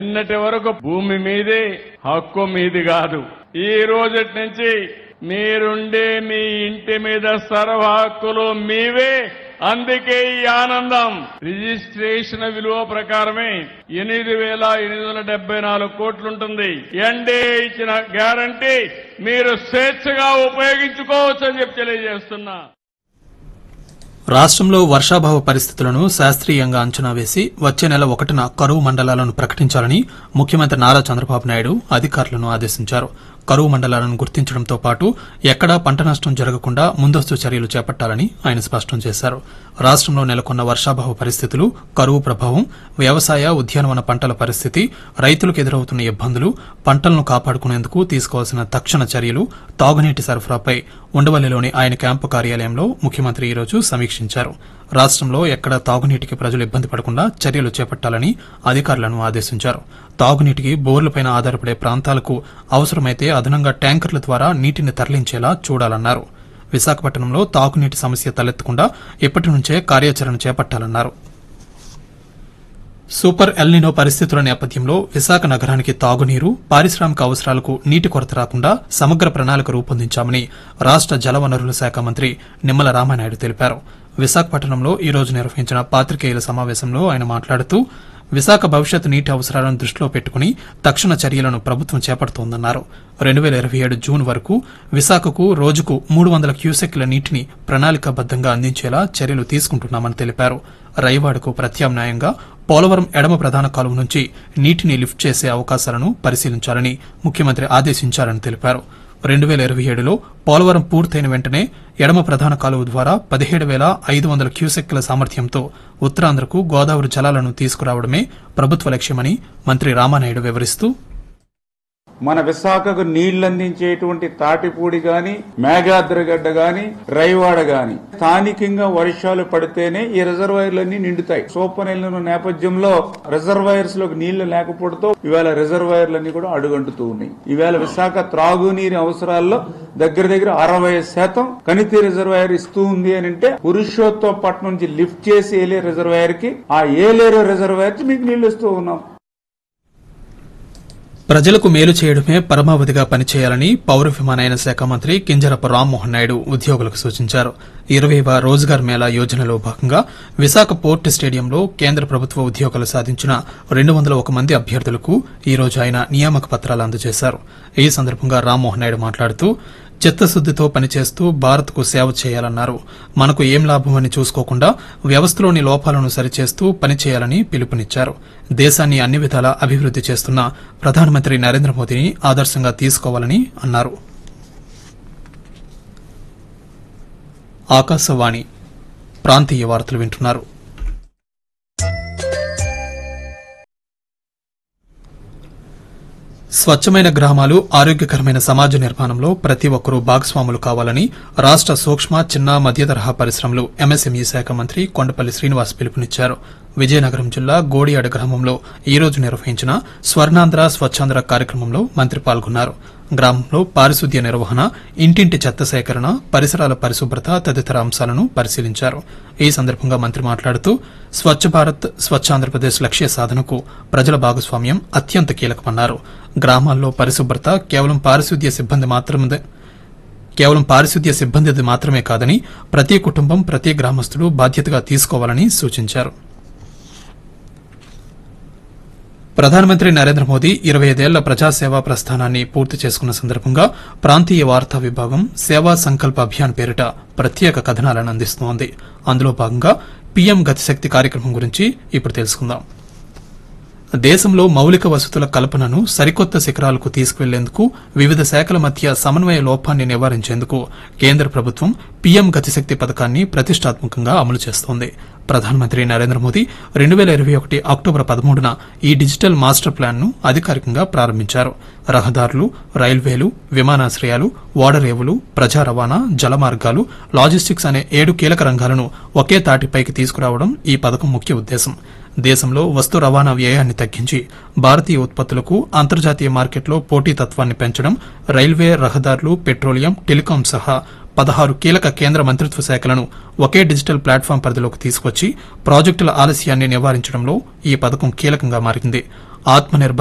నిన్నటి వరకు భూమి మీదే హక్కు మీది కాదు ఈ రోజటి నుంచి మీరుండే మీ ఇంటి మీద సర్వ హక్కులు మీవే అందుకే ఈ ఆనందం రిజిస్ట్రేషన్ విలువ ప్రకారమే ఎనిమిది వేల ఎనిమిది వందల డెబ్బై నాలుగు కోట్లుంటుంది ఎన్డీఏ ఇచ్చిన గ్యారంటీ మీరు స్వేచ్ఛగా ఉపయోగించుకోవచ్చు అని చెప్పి తెలియజేస్తున్నా రాష్ట్రంలో వర్షాభావ పరిస్థితులను శాస్త్రీయంగా అంచనా వేసి వచ్చే నెల ఒకటిన కరువు మండలాలను ప్రకటించాలని ముఖ్యమంత్రి నారా చంద్రబాబు నాయుడు అధికారులను ఆదేశించారు కరువు మండలాలను గుర్తించడంతో పాటు ఎక్కడా పంట నష్టం జరగకుండా ముందస్తు చర్యలు చేపట్టాలని ఆయన స్పష్టం చేశారు రాష్ట్రంలో నెలకొన్న వర్షాభావ పరిస్థితులు కరువు ప్రభావం వ్యవసాయ ఉద్యానవన పంటల పరిస్థితి రైతులకు ఎదురవుతున్న ఇబ్బందులు పంటలను కాపాడుకునేందుకు తీసుకోవాల్సిన తక్షణ చర్యలు తాగునీటి సరఫరాపై ఉండవల్లిలోని ఆయన క్యాంపు కార్యాలయంలో ముఖ్యమంత్రి ఈరోజు సమీక్షించారు రాష్ట్రంలో ఎక్కడ తాగునీటికి ప్రజలు ఇబ్బంది పడకుండా చర్యలు చేపట్టాలని అధికారులను ఆదేశించారు తాగునీటికి బోర్లపైన ఆధారపడే ప్రాంతాలకు అవసరమైతే అదనంగా ట్యాంకర్ల ద్వారా నీటిని తరలించేలా చూడాలన్నారు విశాఖపట్నంలో తాగునీటి సమస్య తలెత్తకుండా ఇప్పటి నుంచే కార్యాచరణ చేపట్టాలన్నారు సూపర్ ఎల్నినో పరిస్థితుల నేపథ్యంలో విశాఖ నగరానికి తాగునీరు పారిశ్రామిక అవసరాలకు నీటి కొరత రాకుండా సమగ్ర ప్రణాళిక రూపొందించామని రాష్ట జలవనరుల శాఖ మంత్రి నిమ్మల రామానాయుడు తెలిపారు విశాఖపట్నంలో ఈ రోజు నిర్వహించిన పాత్రికేయుల సమావేశంలో ఆయన మాట్లాడుతూ విశాఖ భవిష్యత్ నీటి అవసరాలను దృష్టిలో పెట్టుకుని తక్షణ చర్యలను ప్రభుత్వం చేపడుతోందన్నారు రెండు వేల ఇరవై ఏడు జూన్ వరకు విశాఖకు రోజుకు మూడు వందల క్యూసెక్ల నీటిని ప్రణాళికాబద్దంగా అందించేలా చర్యలు తీసుకుంటున్నామని తెలిపారు రైవాడకు ప్రత్యామ్నాయంగా పోలవరం ఎడమ ప్రధాన కాలువ నుంచి నీటిని లిఫ్ట్ చేసే అవకాశాలను పరిశీలించాలని ముఖ్యమంత్రి ఆదేశించారని తెలిపారు రెండు వేల ఇరవై ఏడులో పోలవరం పూర్తయిన వెంటనే ఎడమ ప్రధాన కాలువ ద్వారా పదిహేడు వేల ఐదు వందల క్యూసెక్ల సామర్థ్యంతో ఉత్తరాంధ్రకు గోదావరి జలాలను తీసుకురావడమే ప్రభుత్వ లక్ష్యమని మంత్రి రామానాయుడు వివరిస్తూ మన విశాఖకు నీళ్లు అందించేటువంటి తాటిపూడి గాని మేఘాద్రగడ్డ గాని రైవాడ గాని స్థానికంగా వర్షాలు పడితేనే ఈ రిజర్వాయర్లన్నీ నిండుతాయి సోపనెల్లిన నేపథ్యంలో రిజర్వాయర్స్ లోకి నీళ్లు లేకపోవడంతో ఇవాళ రిజర్వాయర్లన్నీ కూడా అడుగంటుతూ ఉన్నాయి ఈవేళ విశాఖ త్రాగునీరు అవసరాల్లో దగ్గర దగ్గర అరవై శాతం కనితి రిజర్వాయర్ ఇస్తూ ఉంది అని అంటే పురుషోత్తపట్నం నుంచి లిఫ్ట్ చేసి ఏలే రిజర్వాయర్ కి ఆ ఏలేరు రిజర్వాయర్ కి మీకు నీళ్లు ఇస్తూ ఉన్నాం ప్రజలకు మేలు చేయడమే పరమావధిగా పనిచేయాలని పౌర విమానయాన శాఖ మంత్రి కింజరపు రామ్మోహన్ నాయుడు ఉద్యోగులకు సూచించారు ఇరవైవ రోజ్గార్ మేళా యోజనలో భాగంగా విశాఖ పోర్ట్ స్టేడియంలో కేంద్ర ప్రభుత్వ ఉద్యోగాలు సాధించిన రెండు వందల ఒక మంది అభ్యర్థులకు ఈ రోజు ఆయన నియామక పత్రాలు అందజేశారు ఈ సందర్భంగా రామ్మోహన్ నాయుడు మాట్లాడుతూ చిత్తశుద్దితో పనిచేస్తూ భారత్కు సేవ చేయాలన్నారు మనకు ఏం లాభమని చూసుకోకుండా వ్యవస్థలోని లోపాలను సరిచేస్తూ పనిచేయాలని పిలుపునిచ్చారు దేశాన్ని అన్ని విధాలా అభివృద్ది చేస్తున్న ప్రధానమంత్రి నరేంద్ర మోదీని ఆదర్శంగా తీసుకోవాలని అన్నారు ఆకాశవాణి ప్రాంతీయ వార్తలు వింటున్నారు స్వచ్ఛమైన గ్రామాలు ఆరోగ్యకరమైన సమాజ నిర్మాణంలో ప్రతి ఒక్కరూ భాగస్వాములు కావాలని రాష్ట సూక్ష్మ చిన్న మధ్య తరహా పరిశ్రమలు ఎంఎస్ఎంఈ శాఖ మంత్రి కొండపల్లి శ్రీనివాస్ పిలుపునిచ్చారు విజయనగరం జిల్లా గోడియాడ గ్రామంలో ఈ రోజు నిర్వహించిన స్వర్ణాంధ్ర స్వచ్ఛాంధ్ర కార్యక్రమంలో మంత్రి పాల్గొన్నారు గ్రామంలో పారిశుద్ధ్య నిర్వహణ ఇంటింటి చెత్త సేకరణ పరిసరాల పరిశుభ్రత తదితర అంశాలను పరిశీలించారు ఈ సందర్భంగా మంత్రి మాట్లాడుతూ స్వచ్ఛ భారత్ స్వచ్ఛాంధ్రప్రదేశ్ లక్ష్య సాధనకు ప్రజల భాగస్వామ్యం అత్యంత కీలకమన్నారు గ్రామాల్లో పరిశుభ్రత కేవలం పారిశుద్ధ్య సిబ్బంది మాత్రమే కేవలం పారిశుద్ధ్య సిబ్బందిది మాత్రమే కాదని ప్రతి కుటుంబం ప్రతి గ్రామస్తులు బాధ్యతగా తీసుకోవాలని సూచించారు ప్రధానమంత్రి నరేంద్ర మోదీ ఇరవై ఐదేళ్ల ప్రజాసేవా ప్రస్థానాన్ని పూర్తి చేసుకున్న సందర్భంగా ప్రాంతీయ వార్తా విభాగం సేవా సంకల్ప అభియాన్ పేరిట ప్రత్యేక కథనాలను అందిస్తోంది అందులో భాగంగా పీఎం గతిశక్తి కార్యక్రమం గురించి ఇప్పుడు తెలుసుకుందాం దేశంలో మౌలిక వసతుల కల్పనను సరికొత్త శిఖరాలకు తీసుకువెళ్లేందుకు వివిధ శాఖల మధ్య సమన్వయ లోపాన్ని నివారించేందుకు కేంద్ర ప్రభుత్వం పీఎం గతిశక్తి పథకాన్ని ప్రతిష్టాత్మకంగా అమలు చేస్తోంది ప్రధానమంత్రి నరేంద్ర మోదీ రెండు వేల ఇరవై ఒకటి అక్టోబర్ పదమూడున ఈ డిజిటల్ మాస్టర్ ప్లాన్ ను అధికారికంగా ప్రారంభించారు రహదారులు రైల్వేలు విమానాశ్రయాలు ఓడరేవులు ప్రజా రవాణా జలమార్గాలు లాజిస్టిక్స్ అనే ఏడు కీలక రంగాలను ఒకే తాటిపైకి తీసుకురావడం ఈ పథకం ముఖ్య ఉద్దేశం దేశంలో వస్తు రవాణా వ్యయాన్ని తగ్గించి భారతీయ ఉత్పత్తులకు అంతర్జాతీయ మార్కెట్లో పోటీతత్వాన్ని పెంచడం రైల్వే రహదారులు పెట్రోలియం టెలికాం సహా పదహారు కీలక కేంద్ర మంత్రిత్వ శాఖలను ఒకే డిజిటల్ ప్లాట్ఫామ్ పరిధిలోకి తీసుకొచ్చి ప్రాజెక్టుల ఆలస్యాన్ని నివారించడంలో ఈ పథకం కీలకంగా మారింది ఆత్మనిర్భర్